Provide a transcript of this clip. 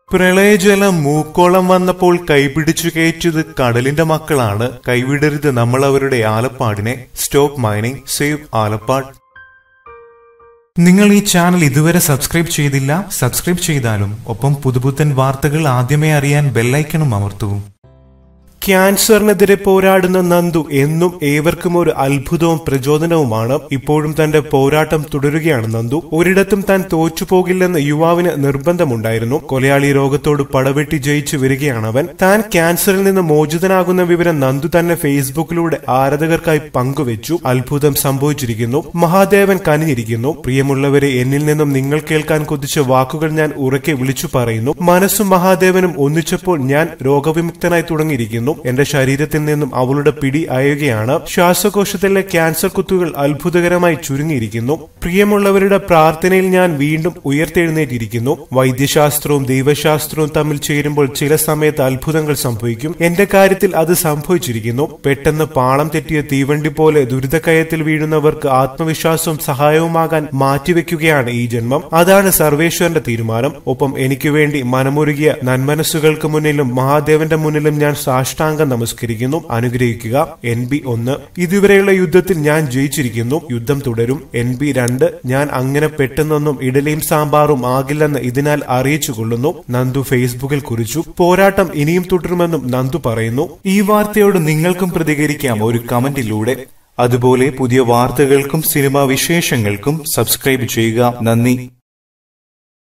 പ്രളയജലം മൂക്കോളം വന്നപ്പോൾ കൈപിടിച്ചു കയറ്റിയത് കടലിന്റെ മക്കളാണ് കൈവിടരുത് നമ്മൾ അവരുടെ ആലപ്പാടിനെ സ്റ്റോപ്പ് മൈനിങ് സേവ് ആലപ്പാട് നിങ്ങൾ ഈ ചാനൽ ഇതുവരെ സബ്സ്ക്രൈബ് ചെയ്തില്ല സബ്സ്ക്രൈബ് ചെയ്താലും ഒപ്പം പുതുപുത്തൻ വാർത്തകൾ ആദ്യമേ അറിയാൻ ബെല്ലൈക്കണും അമർത്തൂ ക്യാൻസറിനെതിരെ പോരാടുന്ന നന്ദു എന്നും ഏവർക്കും ഒരു അത്ഭുതവും പ്രചോദനവുമാണ് ഇപ്പോഴും തന്റെ പോരാട്ടം തുടരുകയാണ് നന്ദു ഒരിടത്തും താൻ തോറ്റുപോകില്ലെന്ന് യുവാവിന് നിർബന്ധമുണ്ടായിരുന്നു കൊലയാളി രോഗത്തോട് പടവെട്ടി ജയിച്ചു വരികയാണവൻ താൻ ക്യാൻസറിൽ നിന്ന് മോചിതനാകുന്ന വിവരം നന്ദു തന്നെ ഫേസ്ബുക്കിലൂടെ ആരാധകർക്കായി പങ്കുവച്ചു അത്ഭുതം സംഭവിച്ചിരിക്കുന്നു മഹാദേവൻ കനിഞ്ഞിരിക്കുന്നു പ്രിയമുള്ളവരെ എന്നിൽ നിന്നും നിങ്ങൾ കേൾക്കാൻ കൊതിച്ച വാക്കുകൾ ഞാൻ ഉറക്കെ വിളിച്ചു പറയുന്നു മനസ്സും മഹാദേവനും ഒന്നിച്ചപ്പോൾ ഞാൻ രോഗവിമുക്തനായി തുടങ്ങിയിരിക്കുന്നു എന്റെ ശരീരത്തിൽ നിന്നും അവളുടെ പിടി അയയുകയാണ് ശ്വാസകോശത്തിലെ ക്യാൻസർ കുത്തുകൾ അത്ഭുതകരമായി ചുരുങ്ങിയിരിക്കുന്നു പ്രിയമുള്ളവരുടെ പ്രാർത്ഥനയിൽ ഞാൻ വീണ്ടും ഉയർത്തെഴുന്നേറ്റിരിക്കുന്നു വൈദ്യശാസ്ത്രവും ദൈവശാസ്ത്രവും തമ്മിൽ ചേരുമ്പോൾ ചില സമയത്ത് അത്ഭുതങ്ങൾ സംഭവിക്കും എന്റെ കാര്യത്തിൽ അത് സംഭവിച്ചിരിക്കുന്നു പെട്ടെന്ന് പാളം തെറ്റിയ തീവണ്ടി പോലെ ദുരിതക്കയത്തിൽ വീഴുന്നവർക്ക് ആത്മവിശ്വാസവും സഹായവുമാകാൻ മാറ്റിവെക്കുകയാണ് ഈ ജന്മം അതാണ് സർവേശ്വരന്റെ തീരുമാനം ഒപ്പം എനിക്ക് വേണ്ടി മനമൊരുകിയ നന്മനസ്സുകൾക്ക് മുന്നിലും മഹാദേവന്റെ മുന്നിലും ഞാൻ സാഷ്ടാംഗം നമസ്കരിക്കുന്നു അനുഗ്രഹിക്കുക എൻ ബി ഒന്ന് ഇതുവരെയുള്ള യുദ്ധത്തിൽ ഞാൻ ജയിച്ചിരിക്കുന്നു യുദ്ധം തുടരും എൻ ബി രണ്ട് ഞാൻ അങ്ങനെ പെട്ടെന്നൊന്നും ഇഡലിയും സാമ്പാറും ആകില്ലെന്ന് ഇതിനാൽ അറിയിച്ചു കൊള്ളുന്നു നന്ദു ഫേസ്ബുക്കിൽ കുറിച്ചു പോരാട്ടം ഇനിയും തുടരുമെന്നും നന്ദു പറയുന്നു ഈ വാർത്തയോട് നിങ്ങൾക്കും പ്രതികരിക്കാം ഒരു കമന്റിലൂടെ അതുപോലെ പുതിയ വാർത്തകൾക്കും സിനിമാ വിശേഷങ്ങൾക്കും സബ്സ്ക്രൈബ് ചെയ്യുക നന്ദി